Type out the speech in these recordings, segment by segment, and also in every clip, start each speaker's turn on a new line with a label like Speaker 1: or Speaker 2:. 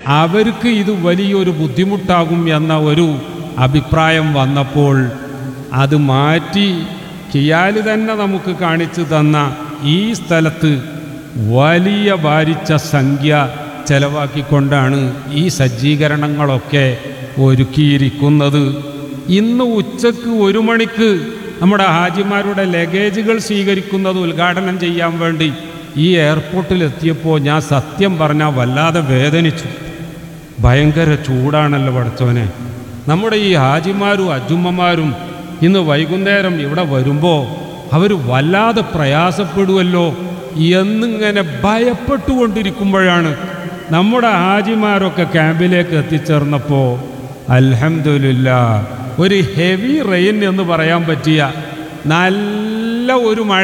Speaker 1: അവർക്ക് ഇത് വലിയൊരു ബുദ്ധിമുട്ടാകും എന്ന ഒരു അഭിപ്രായം വന്നപ്പോൾ അത് മാറ്റി കിയാല് തന്നെ നമുക്ക് കാണിച്ചു തന്ന ഈ സ്ഥലത്ത് വലിയ ഭാരിച്ച സംഖ്യ ചെലവാക്കിക്കൊണ്ടാണ് ഈ സജ്ജീകരണങ്ങളൊക്കെ ഒരുക്കിയിരിക്കുന്നത് ഇന്ന് ഉച്ചക്ക് ഒരു മണിക്ക് നമ്മുടെ ഹാജിമാരുടെ ലഗേജുകൾ സ്വീകരിക്കുന്നത് ഉദ്ഘാടനം ചെയ്യാൻ വേണ്ടി ഈ എയർപോർട്ടിൽ എത്തിയപ്പോൾ ഞാൻ സത്യം പറഞ്ഞാൽ വല്ലാതെ വേദനിച്ചു ഭയങ്കര ചൂടാണല്ലോ പഠിച്ചവനെ നമ്മുടെ ഈ ഹാജിമാരും അജുമ്മമാരും ഇന്ന് വൈകുന്നേരം ഇവിടെ വരുമ്പോൾ അവർ വല്ലാതെ പ്രയാസപ്പെടുമല്ലോ എന്നിങ്ങനെ ഭയപ്പെട്ടുകൊണ്ടിരിക്കുമ്പോഴാണ് നമ്മുടെ ഹാജിമാരൊക്കെ ക്യാമ്പിലേക്ക് എത്തിച്ചേർന്നപ്പോൾ അൽഹംദുലില്ല ഒരു ഹെവി റെയിൻ എന്ന് പറയാൻ പറ്റിയ നല്ല ഒരു മഴ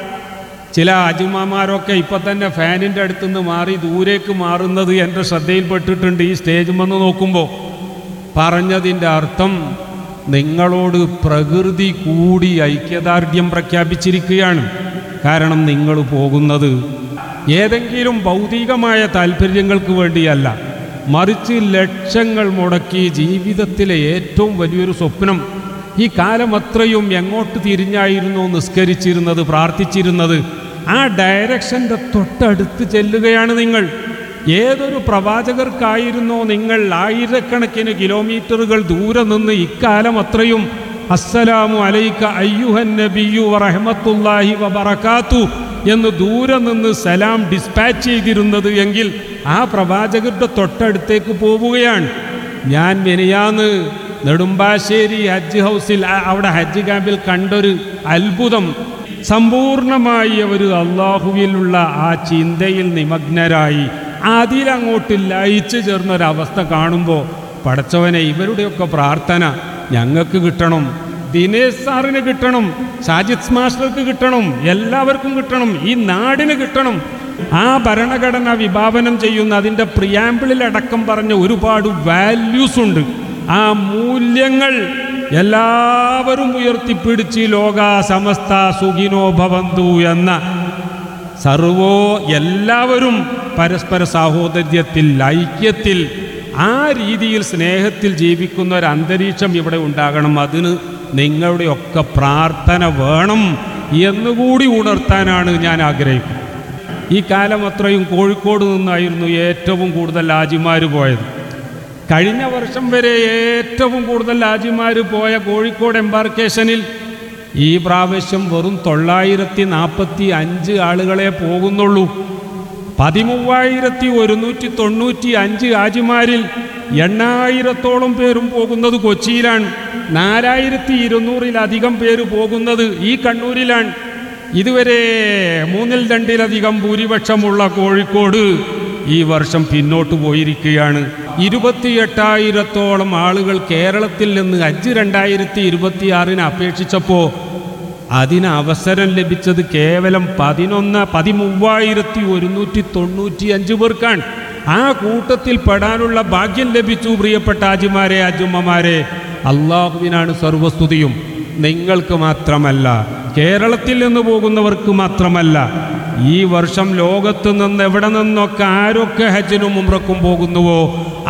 Speaker 1: ചില അജുമാമാരൊക്കെ ഇപ്പം തന്നെ ഫാനിൻ്റെ അടുത്തുനിന്ന് മാറി ദൂരേക്ക് മാറുന്നത് എൻ്റെ ശ്രദ്ധയിൽപ്പെട്ടിട്ടുണ്ട് ഈ സ്റ്റേജ് വന്ന് നോക്കുമ്പോൾ പറഞ്ഞതിൻ്റെ അർത്ഥം നിങ്ങളോട് പ്രകൃതി കൂടി ഐക്യദാർഢ്യം പ്രഖ്യാപിച്ചിരിക്കുകയാണ് കാരണം നിങ്ങൾ പോകുന്നത് ഏതെങ്കിലും ഭൗതികമായ താല്പര്യങ്ങൾക്ക് വേണ്ടിയല്ല മറിച്ച് ലക്ഷങ്ങൾ മുടക്കി ജീവിതത്തിലെ ഏറ്റവും വലിയൊരു സ്വപ്നം ഈ കാലം അത്രയും എങ്ങോട്ട് തിരിഞ്ഞായിരുന്നു നിസ്കരിച്ചിരുന്നത് പ്രാർത്ഥിച്ചിരുന്നത് ആ ഡയറക്ഷൻ്റെ തൊട്ടടുത്ത് ചെല്ലുകയാണ് നിങ്ങൾ ഏതൊരു പ്രവാചകർക്കായിരുന്നോ നിങ്ങൾ ആയിരക്കണക്കിന് കിലോമീറ്ററുകൾ ദൂരെ നിന്ന് ഇക്കാലം അത്രയും അസ്സലാമു അലൈക്ക അയ്യുഹൻ നബിയു വറഹമത്തുല്ലാഹി വബറകാത്തു എന്ന് ദൂരെ നിന്ന് സലാം ഡിസ്പാച്ച് ചെയ്തിരുന്നത് എങ്കിൽ ആ പ്രവാചകരുടെ തൊട്ടടുത്തേക്ക് പോവുകയാണ് ഞാൻ മെനിയാന്ന് നെടുമ്പാശ്ശേരി ഹജ്ജ് ഹൗസിൽ ആ- അവിടെ ഹജ്ജ് ക്യാമ്പിൽ കണ്ടൊരു അത്ഭുതം സമ്പൂർണമായി അവർ അള്ളാഹുവിലുള്ള ആ ചിന്തയിൽ നിമഗ്നരായി അതിലങ്ങോട്ട് ലയിച്ചു ചേർന്നൊരവസ്ഥ കാണുമ്പോൾ പടച്ചവനെ ഇവരുടെയൊക്കെ പ്രാർത്ഥന ഞങ്ങൾക്ക് കിട്ടണം ദിനേശ് സാറിന് കിട്ടണം ഷാജിദ് മാസ്റ്റർക്ക് കിട്ടണം എല്ലാവർക്കും കിട്ടണം ഈ നാടിന് കിട്ടണം ആ ഭരണഘടന വിഭാവനം ചെയ്യുന്ന അതിൻ്റെ പ്രിയാമ്പിളിലടക്കം പറഞ്ഞ ഒരുപാട് വാല്യൂസ് ഉണ്ട് ആ മൂല്യങ്ങൾ എല്ലാവരും ഉയർത്തിപ്പിടിച്ച് ലോക സമസ്ത സുഖിനോ ഭവന്തു എന്ന സർവോ എല്ലാവരും പരസ്പര സാഹോദര്യത്തിൽ ഐക്യത്തിൽ ആ രീതിയിൽ സ്നേഹത്തിൽ ജീവിക്കുന്ന ഒരു അന്തരീക്ഷം ഇവിടെ ഉണ്ടാകണം അതിന് നിങ്ങളുടെയൊക്കെ പ്രാർത്ഥന വേണം എന്നുകൂടി ഉണർത്താനാണ് ഞാൻ ആഗ്രഹിക്കുന്നത് ഈ കാലം അത്രയും കോഴിക്കോട് നിന്നായിരുന്നു ഏറ്റവും കൂടുതൽ ഹാജിമാർ പോയത് കഴിഞ്ഞ വർഷം വരെ ഏറ്റവും കൂടുതൽ ഹാജിമാർ പോയ കോഴിക്കോട് എംബാർക്കേഷനിൽ ഈ പ്രാവശ്യം വെറും തൊള്ളായിരത്തി നാൽപ്പത്തി അഞ്ച് ആളുകളെ പോകുന്നുള്ളൂ പതിമൂവായിരത്തി ഒരുന്നൂറ്റി തൊണ്ണൂറ്റി അഞ്ച് ഹാജിമാരിൽ എണ്ണായിരത്തോളം പേരും പോകുന്നത് കൊച്ചിയിലാണ് നാലായിരത്തി ഇരുന്നൂറിലധികം പേര് പോകുന്നത് ഈ കണ്ണൂരിലാണ് ഇതുവരെ മൂന്നിൽ രണ്ടിലധികം ഭൂരിപക്ഷമുള്ള കോഴിക്കോട് ഈ വർഷം പിന്നോട്ട് പോയിരിക്കുകയാണ് ഇരുപത്തിയെട്ടായിരത്തോളം ആളുകൾ കേരളത്തിൽ നിന്ന് അഞ്ച് രണ്ടായിരത്തി ഇരുപത്തിയാറിന് അപേക്ഷിച്ചപ്പോൾ അതിന് അവസരം ലഭിച്ചത് കേവലം പതിനൊന്ന് പതിമൂവായിരത്തി ഒരുന്നൂറ്റി തൊണ്ണൂറ്റി അഞ്ച് പേർക്കാണ് ആ കൂട്ടത്തിൽ പെടാനുള്ള ഭാഗ്യം ലഭിച്ചു പ്രിയപ്പെട്ട ആജിമാരെ അജുമ്മമാരെ അള്ളാഹുവിനാണ് സർവസ്തുതിയും നിങ്ങൾക്ക് മാത്രമല്ല കേരളത്തിൽ നിന്ന് പോകുന്നവർക്ക് മാത്രമല്ല ഈ വർഷം ലോകത്ത് നിന്ന് എവിടെ നിന്നൊക്കെ ആരൊക്കെ ഹജ്ജിനും ഉംറക്കും പോകുന്നുവോ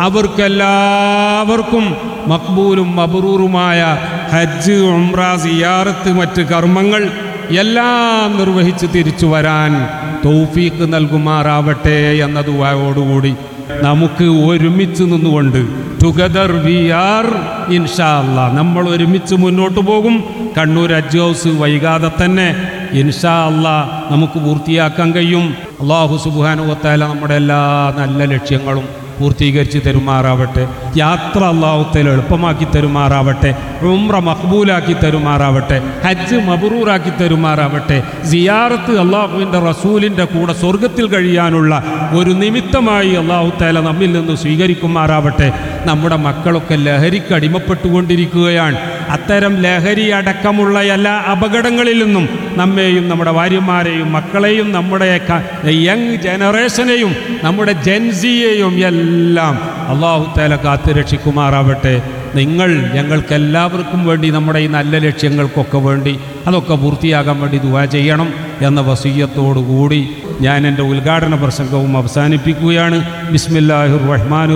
Speaker 1: അവർക്കെല്ലാവർക്കും മക്ബൂലും മബറൂറുമായ ഹജ്ജ് ഉംറ സിയാറത്ത് മറ്റ് കർമ്മങ്ങൾ എല്ലാം നിർവഹിച്ച് തിരിച്ചു വരാൻ തൗഫീഖ് നൽകുമാറാവട്ടെ എന്ന ദുവായോടുകൂടി നമുക്ക് ഒരുമിച്ച് നിന്നുകൊണ്ട് ടുഗദർ വി ആർ ഇൻഷാ അല്ലാ നമ്മൾ ഒരുമിച്ച് മുന്നോട്ട് പോകും കണ്ണൂർ ഹജ്ജ് ഹൗസ് വൈകാതെ തന്നെ ഇൻഷാ അല്ലാ നമുക്ക് പൂർത്തിയാക്കാൻ കഴിയും അള്ളാഹു സുബാനുവത്താല നമ്മുടെ എല്ലാ നല്ല ലക്ഷ്യങ്ങളും പൂർത്തീകരിച്ച് തരുമാറാവട്ടെ യാത്ര അള്ളാഹുത്തേൽ എളുപ്പമാക്കി തരുമാറാവട്ടെ ഉംറ മഖ്ബൂലാക്കി തരുമാറാവട്ടെ ഹജ്ജ് മബറൂറാക്കി തരുമാറാവട്ടെ സിയാറത്ത് അള്ളാഹുവിൻ്റെ റസൂലിൻ്റെ കൂടെ സ്വർഗത്തിൽ കഴിയാനുള്ള ഒരു നിമിത്തമായി അള്ളാഹു താല നമ്മിൽ നിന്ന് സ്വീകരിക്കുമാറാവട്ടെ നമ്മുടെ മക്കളൊക്കെ ലഹരിക്ക് അടിമപ്പെട്ടുകൊണ്ടിരിക്കുകയാണ് അത്തരം ലഹരി അടക്കമുള്ള എല്ലാ അപകടങ്ങളിൽ നിന്നും നമ്മെയും നമ്മുടെ ഭാര്യമാരെയും മക്കളെയും നമ്മുടെ ക- യങ് ജനറേഷനെയും നമ്മുടെ ജെൻസിയെയും എല്ലാം അള്ളാഹു താല കാത്തു രക്ഷിക്കുമാറാവട്ടെ നിങ്ങൾ ഞങ്ങൾക്ക് എല്ലാവർക്കും വേണ്ടി നമ്മുടെ ഈ നല്ല ലക്ഷ്യങ്ങൾക്കൊക്കെ വേണ്ടി അതൊക്കെ പൂർത്തിയാകാൻ വേണ്ടി ദുവാ ചെയ്യണം എന്ന വസീയത്തോടു കൂടി ഞാൻ എൻ്റെ ഉദ്ഘാടന പ്രസംഗവും അവസാനിപ്പിക്കുകയാണ് ബിസ്മില്ലാഹിർ റഹ്മാൻ